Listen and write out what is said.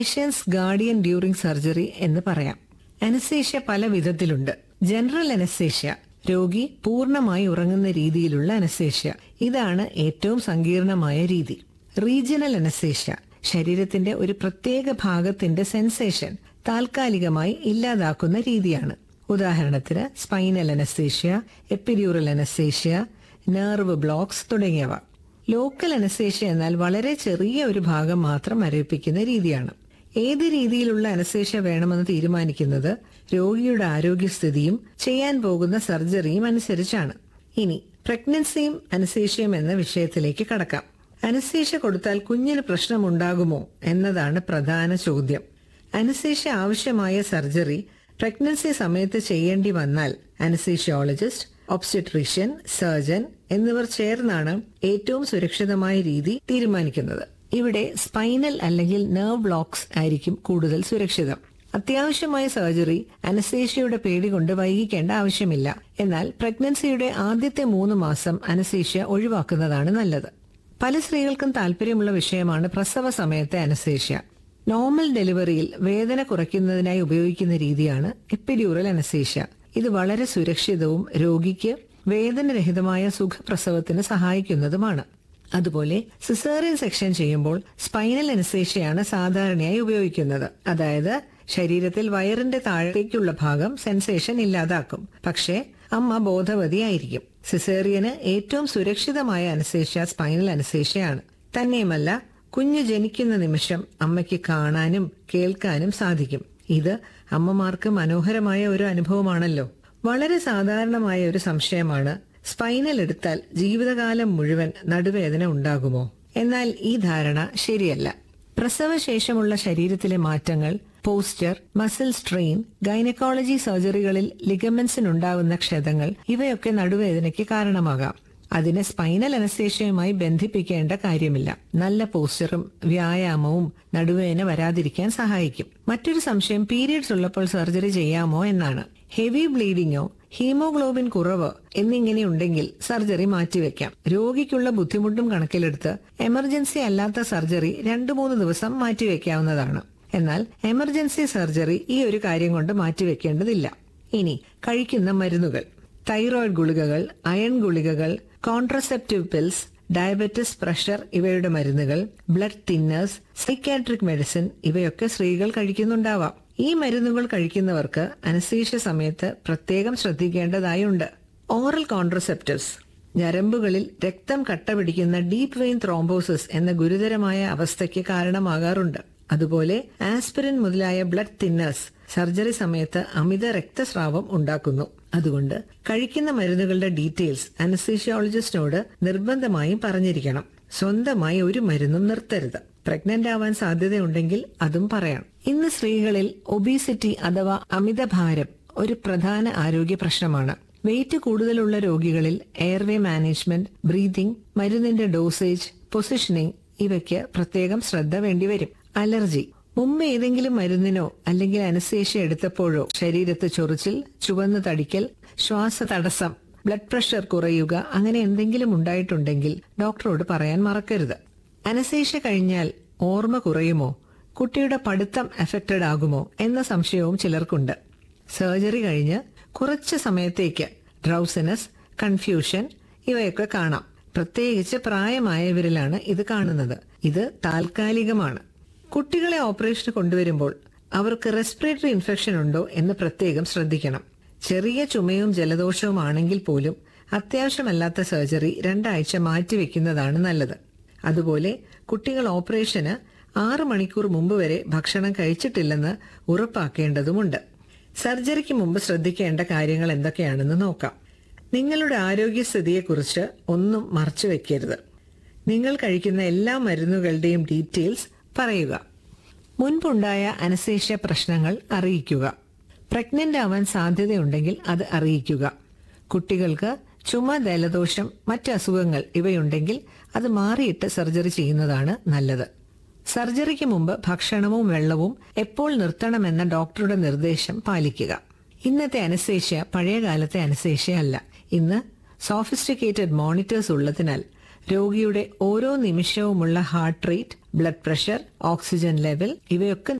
patients guardian during surgery എന്ന് പറയാം anaesthesia പല വിധത്തിലുണ്ട് ജനറൽ അനസ്തേഷ്യ രോഗി പൂർണ്ണമായി ഉറങ്ങുന്ന രീതിയിലുള്ള അനസ്തേഷ്യ ഇതാണ് ഏറ്റവും സങ്കീർണമായ രീതി റീജിയണൽ അനസ്തേഷ്യ ശരീരത്തിന്റെ ഒരു പ്രത്യേക ഭാഗത്തിന്റെ സെൻസേഷൻ താൽക്കാലികമായി ഇല്ലാതാക്കുന്ന രീതിയാണ് ഉദാഹരണത്തിന് spinal anaesthesia epidural anaesthesia nerve blocks തുടങ്ങിയവ ലോക്കൽ അനസ്തേഷ്യ എന്നാൽ വളരെ ചെറിയ ഒരു ഭാഗം മാത്രം മരവിപ്പിക്കുന്ന രീതിയാണ് ഏത് രീതിയിലുള്ള അനസ്തേഷ്യ വേണമെന്ന് തീരുമാനിക്കുന്നത് രോഗിയുടെ ആരോഗ്യസ്ഥിതിയും ചെയ്യാൻ പോകുന്ന സർജറിയും അനുസരിച്ചാണ് ഇനി പ്രഗ്നൻസിയും അനസ്തേഷ്യയും എന്ന വിഷയത്തിലേക്ക് കടക്കാം അനസ്തേഷ്യ കൊടുത്താൽ കുഞ്ഞിന് പ്രശ്നമുണ്ടാകുമോ എന്നതാണ് പ്രധാന ചോദ്യം അനസ്തേഷ്യ ആവശ്യമായ സർജറി പ്രഗ്നൻസി സമയത്ത് ചെയ്യേണ്ടി വന്നാൽ അനസ്തേഷ്യോളജിസ്റ്റ് ഒബ്സ്റ്റട്രീഷ്യൻ സർജൻ എന്നിവർ ചേർന്നാണ് ഏറ്റവും സുരക്ഷിതമായ രീതി തീരുമാനിക്കുന്നത് ഇവിടെ സ്പൈനൽ അല്ലെങ്കിൽ നെർവ് ബ്ലോക്സ് ആയിരിക്കും കൂടുതൽ സുരക്ഷിതം അത്യാവശ്യമായ സർജറി അനസ്തേഷ്യയുടെ പേടി കൊണ്ട് വൈകിക്കേണ്ട ആവശ്യമില്ല എന്നാൽ പ്രഗ്നൻസിയുടെ ആദ്യത്തെ മൂന്ന് മാസം അനസ്തേഷ്യ ഒഴിവാക്കുന്നതാണ് നല്ലത് പല സ്ത്രീകൾക്കും താല്പര്യമുള്ള വിഷയമാണ് പ്രസവ സമയത്തെ അനസ്തേഷ്യ നോർമൽ ഡെലിവറിയിൽ വേദന കുറയ്ക്കുന്നതിനായി ഉപയോഗിക്കുന്ന രീതിയാണ് എപ്പിഡ്യൂറൽ അനസ്തേഷ്യ ഇത് വളരെ സുരക്ഷിതവും രോഗിക്ക് വേദനരഹിതമായ സുഖപ്രസവത്തിന് സഹായിക്കുന്നതുമാണ് അതുപോലെ സിസേറിയൻ സെക്ഷൻ ചെയ്യുമ്പോൾ സ്പൈനൽ അനസ്തേഷ്യയാണ് സാധാരണയായി ഉപയോഗിക്കുന്നത് അതായത് ശരീരത്തിൽ വയറിന്റെ താഴേക്കുള്ള ഭാഗം സെൻസേഷൻ ഇല്ലാതാക്കും പക്ഷേ അമ്മ ബോധവതിയായിരിക്കും സിസേറിയന് ഏറ്റവും സുരക്ഷിതമായ അനസ്തേഷ്യ സ്പൈനൽ അനസ്തേഷ്യയാണ് തന്നെയുമല്ല കുഞ്ഞ് ജനിക്കുന്ന നിമിഷം അമ്മയ്ക്ക് കാണാനും കേൾക്കാനും സാധിക്കും ഇത് അമ്മമാർക്ക് മനോഹരമായ ഒരു അനുഭവമാണല്ലോ വളരെ സാധാരണമായ ഒരു സംശയമാണ് സ്പൈനൽ എടുത്താൽ ജീവിതകാലം മുഴുവൻ നടുവേദന ഉണ്ടാകുമോ എന്നാൽ ഈ ധാരണ ശരിയല്ല പ്രസവശേഷമുള്ള ശരീരത്തിലെ മാറ്റങ്ങൾ പോസ്റ്റർ മസിൽ സ്ട്രെയിൻ ഗൈനക്കോളജി സർജറികളിൽ ലിഗമെന്റ്സിനുണ്ടാകുന്ന ക്ഷതങ്ങൾ ഇവയൊക്കെ നടുവേദനയ്ക്ക് കാരണമാകാം അതിനെ സ്പൈനൽ അനസ്തേഷ്യയുമായി ബന്ധിപ്പിക്കേണ്ട കാര്യമില്ല നല്ല പോസ്റ്ററും വ്യായാമവും നടുവേദന വരാതിരിക്കാൻ സഹായിക്കും മറ്റൊരു സംശയം പീരിയഡ്സ് ഉള്ളപ്പോൾ സർജറി ചെയ്യാമോ എന്നാണ് ഹെവി ബ്ലീഡിങ്ങോ ഹീമോഗ്ലോബിൻ കുറവ് എന്നിങ്ങനെ ഉണ്ടെങ്കിൽ സർജറി മാറ്റിവെക്കാം രോഗിക്കുള്ള ബുദ്ധിമുട്ടും കണക്കിലെടുത്ത് എമർജൻസി അല്ലാത്ത സർജറി രണ്ടു മൂന്ന് ദിവസം മാറ്റിവെക്കാവുന്നതാണ് എന്നാൽ എമർജൻസി സർജറി ഈ ഒരു കാര്യം കൊണ്ട് മാറ്റിവെക്കേണ്ടതില്ല ഇനി കഴിക്കുന്ന മരുന്നുകൾ തൈറോയ്ഡ് ഗുളികകൾ അയൺ ഗുളികകൾ കോൺട്രസെപ്റ്റീവ് പിൽസ് ഡയബറ്റിസ് പ്രഷർ ഇവയുടെ മരുന്നുകൾ ബ്ലഡ് തിന്നേഴ്സ് സൈക്കാട്രിക് മെഡിസിൻ ഇവയൊക്കെ സ്ത്രീകൾ കഴിക്കുന്നുണ്ടാവാം ഈ മരുന്നുകൾ കഴിക്കുന്നവർക്ക് അനസ്തീഷ്യ സമയത്ത് പ്രത്യേകം ശ്രദ്ധിക്കേണ്ടതായുണ്ട് ഓറൽ കോൺട്രസെപ്റ്റീവ്സ് ഞരമ്പുകളിൽ രക്തം കട്ട പിടിക്കുന്ന ഡീപ് വെയിൻ ത്രോംബോസിസ് എന്ന ഗുരുതരമായ അവസ്ഥയ്ക്ക് കാരണമാകാറുണ്ട് അതുപോലെ ആസ്പിരിൻ മുതലായ ബ്ലഡ് തിന്നേഴ്സ് സർജറി സമയത്ത് അമിത രക്തസ്രാവം ഉണ്ടാക്കുന്നു അതുകൊണ്ട് കഴിക്കുന്ന മരുന്നുകളുടെ ഡീറ്റെയിൽസ് അനസ്തീഷ്യോളജിസ്റ്റിനോട് നിർബന്ധമായും പറഞ്ഞിരിക്കണം സ്വന്തമായി ഒരു മരുന്നും നിർത്തരുത് പ്രഗ്നന്റ് ആവാൻ സാധ്യതയുണ്ടെങ്കിൽ അതും പറയണം ഇന്ന് സ്ത്രീകളിൽ ഒബീസിറ്റി അഥവാ അമിതഭാരം ഒരു പ്രധാന ആരോഗ്യ പ്രശ്നമാണ് വെയിറ്റ് കൂടുതലുള്ള രോഗികളിൽ എയർവേ മാനേജ്മെന്റ് ബ്രീതിംഗ് മരുന്നിന്റെ ഡോസേജ് പൊസിഷനിങ് ഇവയ്ക്ക് പ്രത്യേകം ശ്രദ്ധ വേണ്ടിവരും അലർജി മുമ്പ് ഏതെങ്കിലും മരുന്നിനോ അല്ലെങ്കിൽ അനസ്തേഷ്യ എടുത്തപ്പോഴോ ശരീരത്ത് ചൊറിച്ചിൽ ചുവന്ന് തടിക്കൽ ശ്വാസ തടസ്സം ബ്ലഡ് പ്രഷർ കുറയുക അങ്ങനെ എന്തെങ്കിലും ഉണ്ടായിട്ടുണ്ടെങ്കിൽ ഡോക്ടറോട് പറയാൻ മറക്കരുത് അനസ്തേഷ്യ കഴിഞ്ഞാൽ ഓർമ്മ കുറയുമോ കുട്ടിയുടെ പഠിത്തം എഫക്റ്റഡ് ആകുമോ എന്ന സംശയവും ചിലർക്കുണ്ട് സർജറി കഴിഞ്ഞ് കുറച്ച് സമയത്തേക്ക് ഡ്രൗസിനസ് കൺഫ്യൂഷൻ ഇവയൊക്കെ കാണാം പ്രത്യേകിച്ച് പ്രായമായവരിലാണ് ഇത് കാണുന്നത് ഇത് താൽക്കാലികമാണ് കുട്ടികളെ ഓപ്പറേഷന് കൊണ്ടുവരുമ്പോൾ അവർക്ക് റെസ്പിറേറ്ററി ഇൻഫെക്ഷൻ ഉണ്ടോ എന്ന് പ്രത്യേകം ശ്രദ്ധിക്കണം ചെറിയ ചുമയും ജലദോഷവും ആണെങ്കിൽ പോലും അത്യാവശ്യമല്ലാത്ത സർജറി രണ്ടാഴ്ച മാറ്റിവെക്കുന്നതാണ് നല്ലത് അതുപോലെ കുട്ടികൾ ഓപ്പറേഷന് ആറ് മണിക്കൂർ മുമ്പ് വരെ ഭക്ഷണം കഴിച്ചിട്ടില്ലെന്ന് ഉറപ്പാക്കേണ്ടതുമുണ്ട് സർജറിക്ക് മുമ്പ് ശ്രദ്ധിക്കേണ്ട കാര്യങ്ങൾ എന്തൊക്കെയാണെന്ന് നോക്കാം നിങ്ങളുടെ ആരോഗ്യസ്ഥിതിയെക്കുറിച്ച് ഒന്നും മറച്ചു വെക്കരുത് നിങ്ങൾ കഴിക്കുന്ന എല്ലാ മരുന്നുകളുടെയും ഡീറ്റെയിൽസ് പറയുക മുൻപുണ്ടായ അനസേഷ്യ പ്രശ്നങ്ങൾ അറിയിക്കുക പ്രഗ്നന്റ് ആവാൻ സാധ്യതയുണ്ടെങ്കിൽ അത് അറിയിക്കുക കുട്ടികൾക്ക് ചുമ ജലദോഷം മറ്റ് അസുഖങ്ങൾ ഇവയുണ്ടെങ്കിൽ അത് മാറിയിട്ട് സർജറി ചെയ്യുന്നതാണ് നല്ലത് സർജറിക്ക് മുമ്പ് ഭക്ഷണവും വെള്ളവും എപ്പോൾ നിർത്തണമെന്ന ഡോക്ടറുടെ നിർദ്ദേശം പാലിക്കുക ഇന്നത്തെ അനസേഷ്യ പഴയ കാലത്തെ അനസേഷ്യ അല്ല ഇന്ന് സോഫിസ്റ്റിക്കേറ്റഡ് മോണിറ്റേഴ്സ് ഉള്ളതിനാൽ രോഗിയുടെ ഓരോ നിമിഷവുമുള്ള heart rate blood pressure oxygen level ഇവയൊക്കെ